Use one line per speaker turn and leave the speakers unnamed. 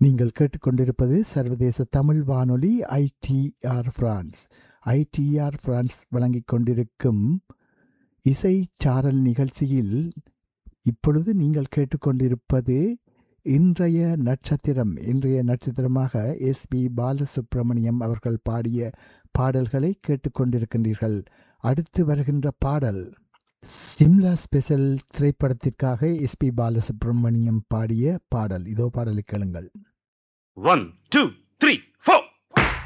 நீங்கள் கேட்டுக்கொண்டிருப்பது சர்வதேச தமிழ் வானொலி ஐடிஆர் பிரான்ஸ் ஐடிஆர் பிரான்ஸ் வழங்கிக் கொண்டிருக்கும் இசை சாரல் நிகழ்ச்சியில் இப்பொழுது நீங்கள் கேட்டுக்கொண்டிருப்பது இன்றைய நட்சத்திரம் இன்றைய நட்சத்திரமாக எஸ் பி பாலசுப்ரமணியம் அவர்கள் பாடிய பாடல்களை கேட்டுக்கொண்டிருக்கின்றீர்கள் அடுத்து வருகின்ற பாடல் சிம்லா ஸ்பெஷல் திரைப்படத்திற்காக எஸ் பி பாலசுப்ரமணியம் பாடிய பாடல் இதோ பாடலை கேளுங்கள்
One, two, three.